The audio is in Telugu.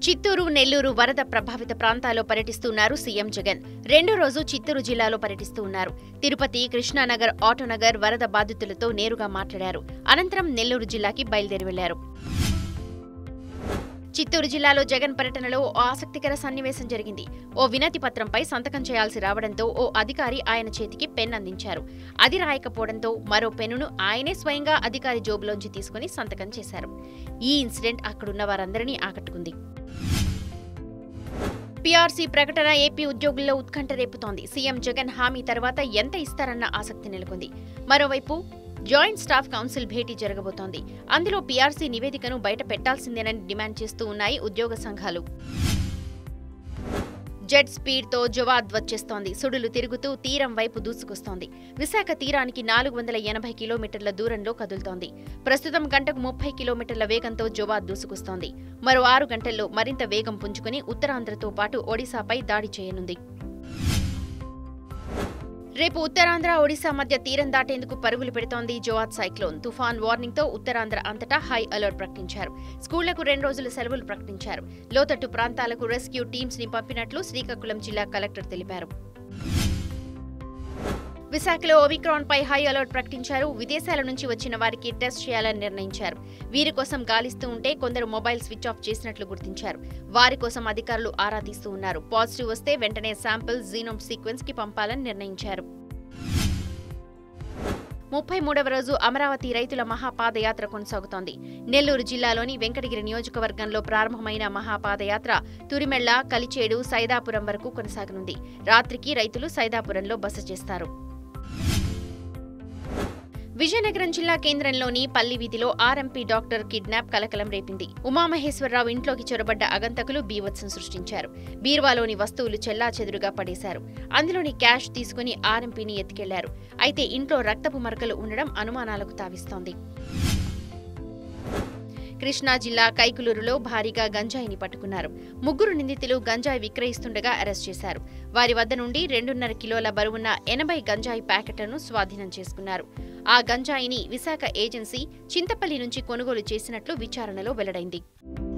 చిత్తూరు నెల్లూరు వరద ప్రభావిత ప్రాంతాల్లో పర్యటిస్తున్నారు సీఎం జగన్ రెండో రోజు చిత్తూరు జిల్లాలో పర్యటిస్తూ ఉన్నారు తిరుపతి కృష్ణానగర్ ఆటోనగర్ వరద బాధితులతో నేరుగా మాట్లాడారు అనంతరం నెల్లూరు జిల్లాకి బయలుదేరి వెళ్లారు చిత్తూరు జిల్లాలో జగన్ పర్యటనలో ఓ ఆసక్తికర సన్నివేశం జరిగింది ఓ వినతి పత్రంపై సంతకం చేయాల్సి రావడంతో ఓ అధికారి ఆయన చేతికి పెన్ అందించారు అది రాయకపోవడంతో మరో పెన్నును ఆయనే స్వయంగా అధికారి జోబులోంచి తీసుకుని సంతకం చేశారు ఈ ఇన్సిడెంట్ అక్కడున్న వారందరినీ ఆకట్టుకుంది పీఆర్సీ ప్రకటన ఏపీ ఉద్యోగుల్లో ఉత్కంఠ రేపుతోంది సీఎం జగన్ హామీ తర్వాత ఎంత ఇస్తారన్న ఆసక్తి నెలకొంది మరోవైపు జాయింట్ స్టాఫ్ కౌన్సిల్ భేటీ జరగబోతోంది అందులో పీఆర్సీ నివేదికను బయట పెట్టాల్సిందేనని డిమాండ్ చేస్తూ ఉన్నాయి ఉద్యోగ సంఘాలు జెట్ స్పీడ్ తో జవాద్ వచ్చేస్తోంది సుడులు తిరుగుతూ తీరం వైపు దూసుకొస్తోంది విశాఖ తీరానికి నాలుగు వందల ఎనభై కిలోమీటర్ల దూరంలో కదులుతోంది ప్రస్తుతం గంటకు ముప్పై కిలోమీటర్ల వేగంతో జవాద్ దూసుకొస్తోంది మరో ఆరు గంటల్లో మరింత వేగం పుంజుకుని ఉత్తరాంధ్రతో పాటు ఒడిశాపై దాడి చేయనుంది రేపు ఉత్తరాంధ్ర ఒడిశా మధ్య తీరం దాటేందుకు పరుగులు పెడుతోంది జోవాత్ సైక్లోన్ తుఫాన్ వార్నింగ్ తో ఉత్తరాంధ్ర అంతటా హై అలర్ట్ ప్రకటించారు స్కూళ్లకు రెండు రోజుల సెలవులు ప్రకటించారు లోతట్టు ప్రాంతాలకు రెస్క్యూ టీమ్స్ ని పంపినట్లు శ్రీకాకుళం జిల్లా కలెక్టర్ తెలిపారు విశాఖలో ఒమిక్రాన్ పై హై అలర్ట్ ప్రకటించారు విదేశాల నుంచి వచ్చిన వారికి టెస్ట్ చేయాలని నిర్ణయించారు వీరి కోసం గాలిస్తూ ఉంటే కొందరు మొబైల్ స్విచ్ ఆఫ్ చేసినట్లు గుర్తించారు వారి కోసం అధికారులు ఆరా తీస్తూ ఉన్నారు పాజిటివ్ వస్తే వెంటనే శాంపిల్ జీనోమ్ సీక్వెన్స్ కి పంపాలని నిర్ణయించారు ముప్పై మూడవ రోజు అమరావతి రైతుల మహాపాదయాత్ర కొనసాగుతోంది నెల్లూరు జిల్లాలోని వెంకటగిరి నియోజకవర్గంలో ప్రారంభమైన మహాపాదయాత్ర తురిమెళ్ల కలిచేడు సైదాపురం వరకు కొనసాగనుంది రాత్రికి రైతులు సైదాపురంలో బస చేస్తారు విజయనగరం జిల్లా కేంద్రంలోని పల్లి వీధిలో ఆర్ఎంపీ డాక్టర్ కిడ్నాప్ కలకలం రేపింది ఉమామహేశ్వరరావు ఇంట్లోకి చొరబడ్డ అగంతకులు బీవత్సం సృష్టించారు బీర్వాలోని వస్తువులు చెల్లాచెదురుగా పడేశారు అందులోని క్యాష్ తీసుకుని ఆర్ఎంపీని ఎత్తుకెళ్లారు అయితే ఇంట్లో రక్తపు మరకలు ఉండడం అనుమానాలకు తావిస్తోంది కృష్ణా జిల్లా కైకులూరులో భారీగా గంజాయిని పట్టుకున్నారు ముగ్గురు నిందితులు గంజాయి విక్రయిస్తుండగా అరెస్ట్ చేశారు వారి వద్ద నుండి రెండున్నర కిలోల బరువున్న ఎనభై గంజాయి ప్యాకెట్లను స్వాధీనం చేసుకున్నారు ఆ గంజాయిని విశాఖ ఏజెన్సీ చింతపల్లి నుంచి కొనుగోలు చేసినట్లు విచారణలో వెల్లడైంది